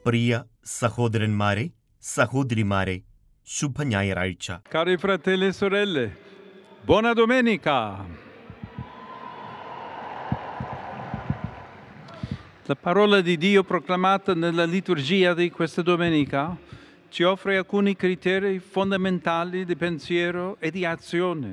പ്രിയ സഹോദരന്മാരെ സഹോദരിമാരെ ശുഭഞായറാഴ്ച Cari fratelli e sorelle, buona domenica! La parola di Dio proclamata nella liturgia di questa domenica ci offre alcuni criteri fondamentali di pensiero e di azione.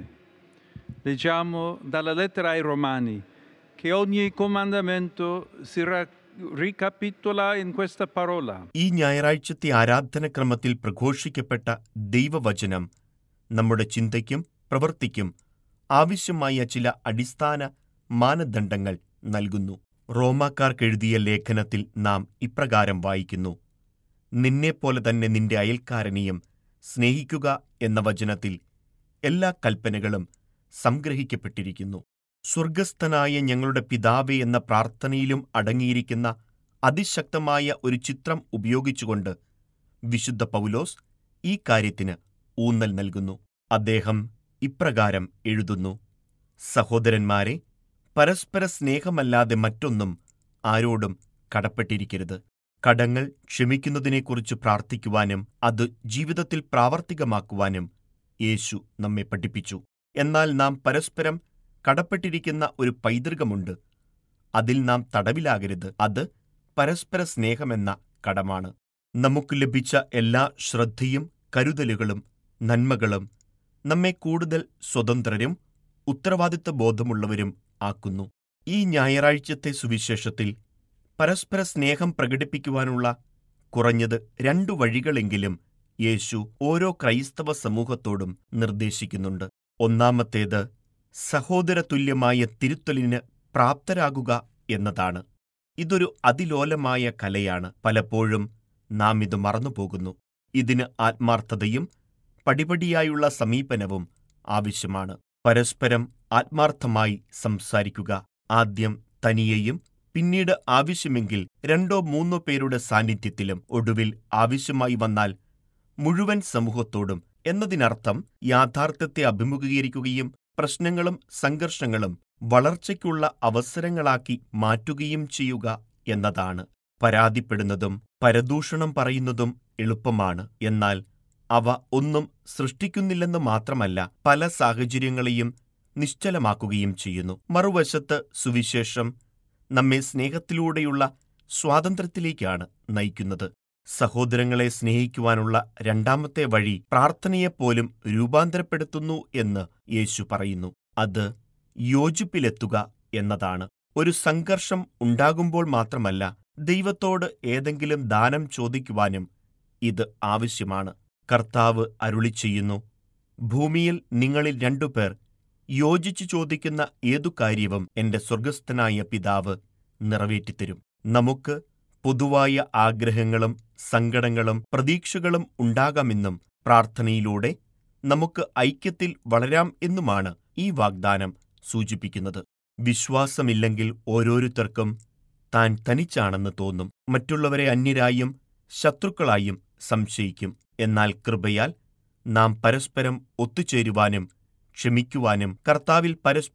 Leggiamo dalla lettera ai Romani che ogni comandamento si ra- ricapitola in questa parola. ഈ ഞായറാഴ്ചത്തെ ആരാധനക്രമത്തിൽ പ്രഘോഷിക്കപ്പെട്ട ദൈവവചനം നമ്മുടെ ചിന്തയ്ക്കും പ്രവൃത്തിക്കും ആവശ്യമായ ചില അടിസ്ഥാന മാനദണ്ഡങ്ങൾ നൽകുന്നു റോമാക്കാർക്കെഴുതിയ ലേഖനത്തിൽ നാം ഇപ്രകാരം വായിക്കുന്നു നിന്നെപ്പോലെ തന്നെ നിന്റെ അയൽക്കാരനെയും സ്നേഹിക്കുക എന്ന വചനത്തിൽ എല്ലാ കൽപ്പനകളും സംഗ്രഹിക്കപ്പെട്ടിരിക്കുന്നു സ്വർഗസ്ഥനായ ഞങ്ങളുടെ പിതാവേ എന്ന പ്രാർത്ഥനയിലും അടങ്ങിയിരിക്കുന്ന അതിശക്തമായ ഒരു ചിത്രം ഉപയോഗിച്ചുകൊണ്ട് വിശുദ്ധ പൗലോസ് ഈ കാര്യത്തിന് ഊന്നൽ നൽകുന്നു അദ്ദേഹം ഇപ്രകാരം എഴുതുന്നു സഹോദരന്മാരെ പരസ്പര സ്നേഹമല്ലാതെ മറ്റൊന്നും ആരോടും കടപ്പെട്ടിരിക്കരുത് കടങ്ങൾ ക്ഷമിക്കുന്നതിനെക്കുറിച്ച് പ്രാർത്ഥിക്കുവാനും അത് ജീവിതത്തിൽ പ്രാവർത്തികമാക്കുവാനും യേശു നമ്മെ പഠിപ്പിച്ചു എന്നാൽ നാം പരസ്പരം കടപ്പെട്ടിരിക്കുന്ന ഒരു പൈതൃകമുണ്ട് അതിൽ നാം തടവിലാകരുത് അത് പരസ്പര സ്നേഹമെന്ന കടമാണ് നമുക്ക് ലഭിച്ച എല്ലാ ശ്രദ്ധയും കരുതലുകളും നന്മകളും നമ്മെ കൂടുതൽ സ്വതന്ത്രരും ഉത്തരവാദിത്ത ബോധമുള്ളവരും ആക്കുന്നു ഈ ഞായറാഴ്ചത്തെ സുവിശേഷത്തിൽ പരസ്പര സ്നേഹം പ്രകടിപ്പിക്കുവാനുള്ള കുറഞ്ഞത് രണ്ടു വഴികളെങ്കിലും യേശു ഓരോ ക്രൈസ്തവ സമൂഹത്തോടും നിർദ്ദേശിക്കുന്നുണ്ട് ഒന്നാമത്തേത് സഹോദരതുല്യമായ തിരുത്തലിന് പ്രാപ്തരാകുക എന്നതാണ് ഇതൊരു അതിലോലമായ കലയാണ് പലപ്പോഴും നാം ഇത് മറന്നുപോകുന്നു ഇതിന് ആത്മാർത്ഥതയും പടിപടിയായുള്ള സമീപനവും ആവശ്യമാണ് പരസ്പരം ആത്മാർത്ഥമായി സംസാരിക്കുക ആദ്യം തനിയെയും പിന്നീട് ആവശ്യമെങ്കിൽ രണ്ടോ മൂന്നോ പേരുടെ സാന്നിധ്യത്തിലും ഒടുവിൽ ആവശ്യമായി വന്നാൽ മുഴുവൻ സമൂഹത്തോടും എന്നതിനർത്ഥം യാഥാർത്ഥ്യത്തെ അഭിമുഖീകരിക്കുകയും പ്രശ്നങ്ങളും സംഘർഷങ്ങളും വളർച്ചയ്ക്കുള്ള അവസരങ്ങളാക്കി മാറ്റുകയും ചെയ്യുക എന്നതാണ് പരാതിപ്പെടുന്നതും പരദൂഷണം പറയുന്നതും എളുപ്പമാണ് എന്നാൽ അവ ഒന്നും സൃഷ്ടിക്കുന്നില്ലെന്ന് മാത്രമല്ല പല സാഹചര്യങ്ങളെയും നിശ്ചലമാക്കുകയും ചെയ്യുന്നു മറുവശത്ത് സുവിശേഷം നമ്മെ സ്നേഹത്തിലൂടെയുള്ള സ്വാതന്ത്ര്യത്തിലേക്കാണ് നയിക്കുന്നത് സഹോദരങ്ങളെ സ്നേഹിക്കുവാനുള്ള രണ്ടാമത്തെ വഴി പ്രാർത്ഥനയെപ്പോലും രൂപാന്തരപ്പെടുത്തുന്നു എന്ന് യേശു പറയുന്നു അത് യോജിപ്പിലെത്തുക എന്നതാണ് ഒരു സംഘർഷം ഉണ്ടാകുമ്പോൾ മാത്രമല്ല ദൈവത്തോട് ഏതെങ്കിലും ദാനം ചോദിക്കുവാനും ഇത് ആവശ്യമാണ് കർത്താവ് അരുളി ചെയ്യുന്നു ഭൂമിയിൽ നിങ്ങളിൽ രണ്ടുപേർ യോജിച്ചു ചോദിക്കുന്ന ഏതു കാര്യവും എന്റെ സ്വർഗസ്ഥനായ പിതാവ് നിറവേറ്റിത്തരും നമുക്ക് പൊതുവായ ആഗ്രഹങ്ങളും സങ്കടങ്ങളും പ്രതീക്ഷകളും ഉണ്ടാകാമെന്നും പ്രാർത്ഥനയിലൂടെ നമുക്ക് ഐക്യത്തിൽ വളരാം എന്നുമാണ് ഈ വാഗ്ദാനം സൂചിപ്പിക്കുന്നത് വിശ്വാസമില്ലെങ്കിൽ ഓരോരുത്തർക്കും താൻ തനിച്ചാണെന്ന് തോന്നും മറ്റുള്ളവരെ അന്യരായും ശത്രുക്കളായും സംശയിക്കും എന്നാൽ കൃപയാൽ നാം പരസ്പരം ഒത്തുചേരുവാനും ക്ഷമിക്കുവാനും കർത്താവിൽ പരസ്പരം